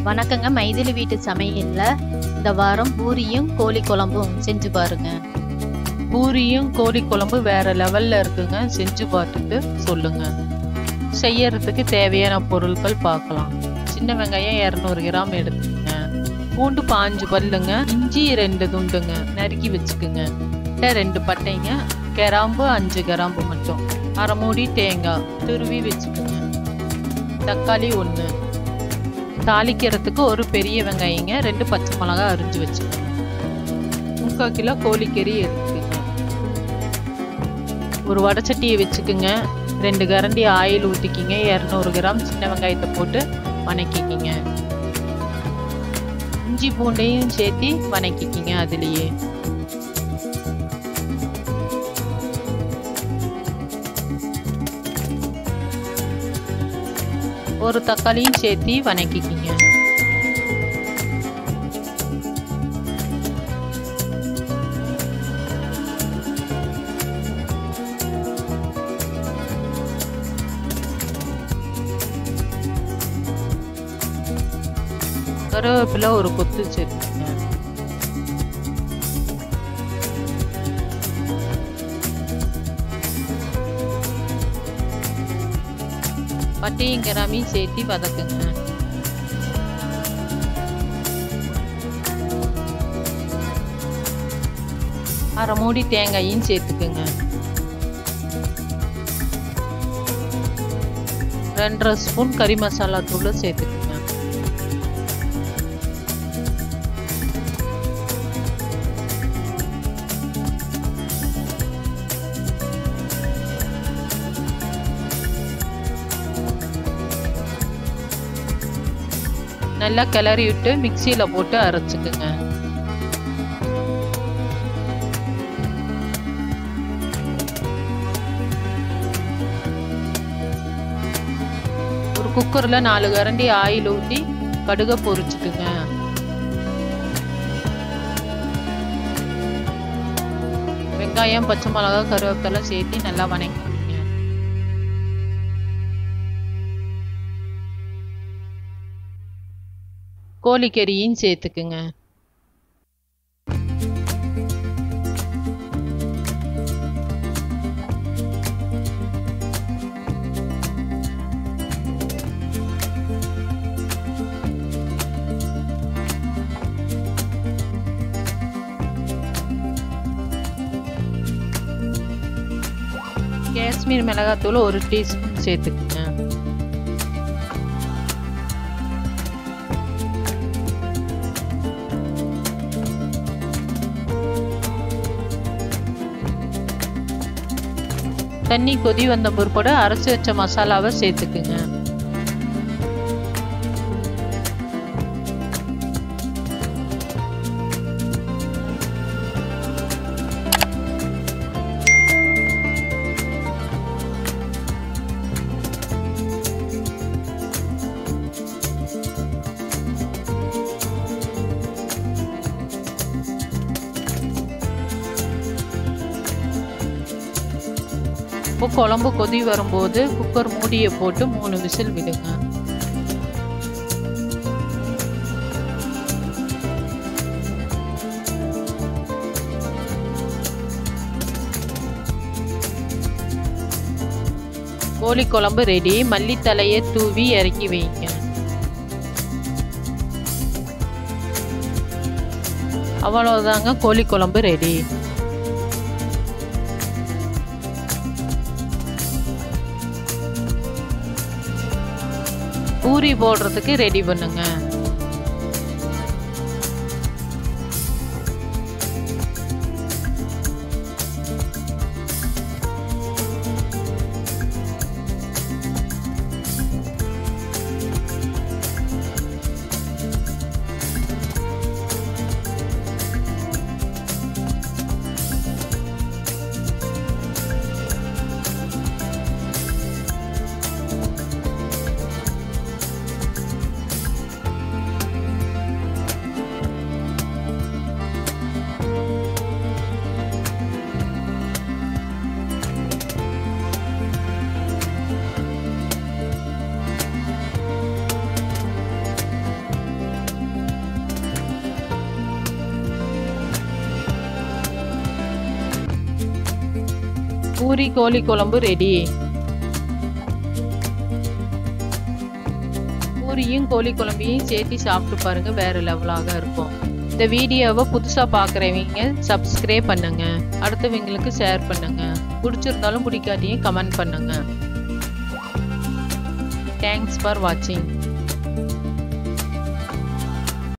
வணக்கங்க மைதிலி வீட்டு சமையல்ல இந்த வாரம் பூரியும் கோழி குழம்பும் செஞ்சு பாருங்க பூரியும் கோழி குழம்பு வேற லெவல்ல இருக்குங்க செஞ்சு பார்த்துட்டு சொல்லுங்க செய்யறதுக்கு தேவையான பொருட்கள் பார்க்கலாம் சின்ன வெங்காயம் இரநூறு கிராம் எடுத்துக்கங்க பூண்டு பாஞ்சு பல்லுங்க இஞ்சி ரெண்டு துண்டுங்க நறுக்கி வச்சுக்குங்க இல்லை ரெண்டு பட்டைங்க கிராம்பு அஞ்சு கிராம்பு மட்டும் அரை மூடி தேங்காய் துருவி வச்சுக்குங்க தக்காளி ஒன்று தாளிக்கிறதுக்கு ஒரு பெரிய வெங்காயங்க ரெண்டு பச்சை மிளகாய் அரிஞ்சு வச்சுக்கோங்க முக்கால் கிலோ கோழிக்கறி எடுத்துக்கோங்க ஒரு வடச்சட்டியை வச்சுக்குங்க ரெண்டு கரண்டி ஆயில் ஊற்றிக்கிங்க இரநூறு கிராம் சின்ன வெங்காயத்தை போட்டு வணக்கிக்கிங்க இஞ்சி பூண்டையும் சேர்த்து வணக்கிக்கிங்க அதுலேயே ஒரு தக்காளியும் சேர்த்து வணக்கிக்கிங்க கருவேப்பிலை ஒரு கொத்து சேர்த்துங்க பட்டையும் கிராமையும் சேர்த்து வதக்குங்க அரை மூடி தேங்காயும் சேர்த்துக்குங்க ரெண்டரை ஸ்பூன் கறி மசாலா தூளை சேர்த்துக்குங்க நல்லா கிளறி விட்டு மிக்சியில் போட்டு அரைச்சிக்குங்க ஒரு குக்கரில் நாலு கரண்டி ஆயில் ஊற்றி கடுகை பொரிச்சுக்குங்க வெங்காயம் பச்சை மிளகா கருவேப்பிலை சேர்த்து நல்லா வணக்கிக்கோங்க கோழிக்கறியும் சேர்த்துக்குங்க காஷ்மீர் மிளகாத்தூள் ஒரு டீஸ்பூன் சேர்த்துக்குங்க தண்ணி கொதி வந்த பிற்பாடு அரைச்சி வச்ச மசாலாவை சேர்த்துக்குங்க இப்போ குழம்பு கொதி வரும்போது குக்கர் மூடியை போட்டு மூணு விசில் விடுங்க கோழி குழம்பு ரெடி மல்லித்தலையை தூவி இறக்கி வைங்க அவ்வளோதாங்க கோழி குழம்பு ரெடி பூரி போடுறதுக்கு ரெடி பண்ணுங்க பூரி கோழி குழம்பு ரெடி பூரியும் கோழி குழம்பையும் சேர்த்து சாப்பிட்டு பாருங்க வேற லெவலாக இருக்கும் இந்த வீடியோவை புதுசாக பார்க்குறவங்க சப்ஸ்கிரைப் பண்ணுங்க அடுத்தவங்களுக்கு ஷேர் பண்ணுங்க பிடிச்சிருந்தாலும் பிடிக்காட்டியும் கமெண்ட் பண்ணுங்க தேங்க்ஸ் ஃபார் வாட்சிங்